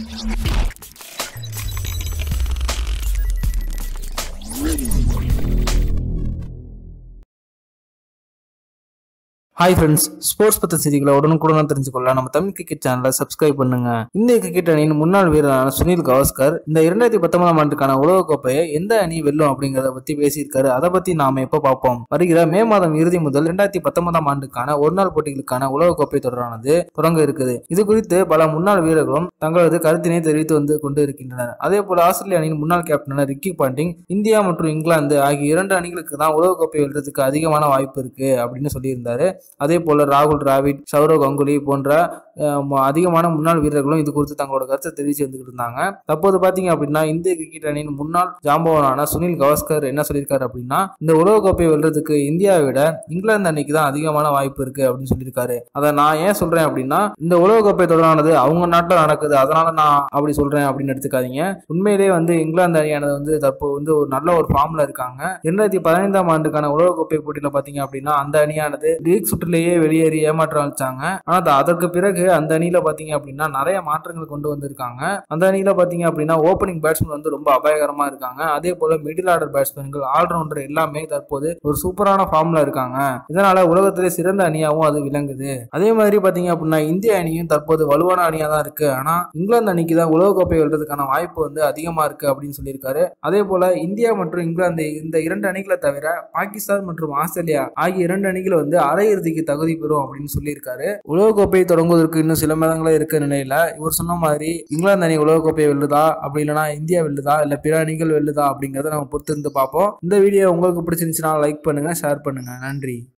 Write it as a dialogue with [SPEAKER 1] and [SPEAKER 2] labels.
[SPEAKER 1] hi friends sports பத்த செய்திகளை உடனுக்குடன் தெரிஞ்சுக்கொள்ள நம்ம தமிழ் கிரிக்கெட் சேனலை சப்ஸ்கிரைப் பண்ணுங்க இந்திய கிரிக்கெட் அணியின் முன்னாள் வீரரான சுனில் கவாஸ்கர் இந்த இரண்டாயிரத்தி பத்தொன்பதாம் ஆண்டுக்கான உலகக்கோப்பையை எந்த அணி வெல்லும் அப்படிங்கறத பத்தி பேசியிருக்காரு அதை பத்தி நாம எப்ப பார்ப்போம் வருகிற மே மாதம் இறுதி முதல் இரண்டாயிரத்தி பத்தொன்பதாம் ஆண்டுக்கான ஒருநாள் போட்டிகளுக்கான உலகக்கோப்பை தொடரானது தொடங்க இருக்குது இது குறித்து பல முன்னாள் வீரர்களும் தங்களது கருத்தினை தெரிவித்து வந்து கொண்டு இருக்கின்றனர் அதே போல ஆஸ்திரேலிய அணியின் முன்னாள் கேப்டனான ரிக்கி பாண்டிங் இந்தியா மற்றும் இங்கிலாந்து ஆகிய இரண்டு அணிகளுக்கு தான் உலகக்கோப்பை வெல்றதுக்கு அதிகமான வாய்ப்பு இருக்கு அப்படின்னு சொல்லியிருந்தாரு அதே போல ராகுல் டிராவிட் சௌரவ் கங்குலி போன்ற அஹ், ம- அதிகமான முன்னாள் வீரர்களும் இது குறித்து தங்களோட கருத்தை தெரிவிச்சு வந்துகிட்டு இருந்தாங்க தற்போது பாத்தீங்க அப்படின்னா இந்திய கிரிக்கெட் அணியின் முன்னாள் ஜாம்பவானான சுனில் கவாஸ்கர் என்ன சொல்லியிருக்காரு அப்படின்னா இந்த உலகக்கோப்பை வெல்றதுக்கு இந்தியாவை விட இங்கிலாந்து அணிக்கு தான் அதிகமான வாய்ப்பு இருக்கு அப்படின்னு சொல்லியிருக்காரு அதை நான் ஏன் சொல்றேன் அப்படின்னா இந்த உலகக்கோப்பை தொடரானது அவங்க நாட்டில் நடக்குது அதனால நான் அப்படி சொல்றேன் அப்படின்னு எடுத்துக்காதீங்க உண்மையிலேயே வந்து இங்கிலாந்து அணியானது வந்து தற்போது வந்து ஒரு நல்ல ஒரு ஃபார்ம்ல இருக்காங்க இரண்டாயிரத்தி பதினைந்தாம் ஆண்டுக்கான உலகக்கோப்பை போட்டியில பாத்தீங்க அப்படின்னா அந்த அணியானது லீக் சுற்றிலேயே வெளியேறி ஏமாற்றம் அளிச்சாங்க ஆனா அது- அதற்கு பிறகு அந்த அணியில பாத்தீங்க அப்படின்னா நிறைய மாற்றங்கள் கொண்டு வந்திருக்காங்க அந்த அணியில பாத்தீங்க அப்படின்னா ஓப்பனிங் பேட்ஸ்மேன் வந்து ரொம்ப அபாயகரமா இருக்காங்க அதே போல மிடில் ஆர்டர் பேட்ஸ்மேன்கள் ஆல்ரவுண்டர் எல்லாமே தற்போது ஒரு சூப்பரான ஃபார்ம்ல இருக்காங்க இதனால உலகத்திலே சிறந்த அணியாவும் அது விளங்குது அதே மாதிரி பாத்தீங்க அப்படின்னா இந்திய அணியும் தற்போது வலுவான அணியா தான் இருக்கு ஆனா இங்கிலாந்து அணிக்கு தான் உலகக்கோப்பை வெல்றதுக்கான வாய்ப்பு வந்து அதிகமா இருக்கு அப்படின்னு சொல்லியிருக்காரு அதே போல இந்தியா மற்றும் இங்கிலாந்து இந்த இரண்டு அணிகளை தவிர பாகிஸ்தான் மற்றும் ஆஸ்திரேலியா ஆகிய இரண்டு அணிகள் வந்து அரையிறுதிக்கு தகுதி பெறும் அப்படின்னு சொல்லியிருக்காரு உலகக்கோப்பை தொடங்குவதற்கு இன்னும் சில மாதங்களே இருக்க நிலையில இவர் சொன்ன மாதிரி இங்கிலாந்து அணி உலகக்கோப்பையை வெல்லுதா அப்படி இல்லைனா இந்தியா வெல்லுதா இல்ல பிற அணிகள் வெல்லுதா அப்படிங்கறத நம்ம பொறுத்திருந்து பார்ப்போம் இந்த வீடியோ உங்களுக்கு பிடிச்சிருந்துச்சுன்னா லைக் பண்ணுங்க ஷேர் பண்ணுங்க நன்றி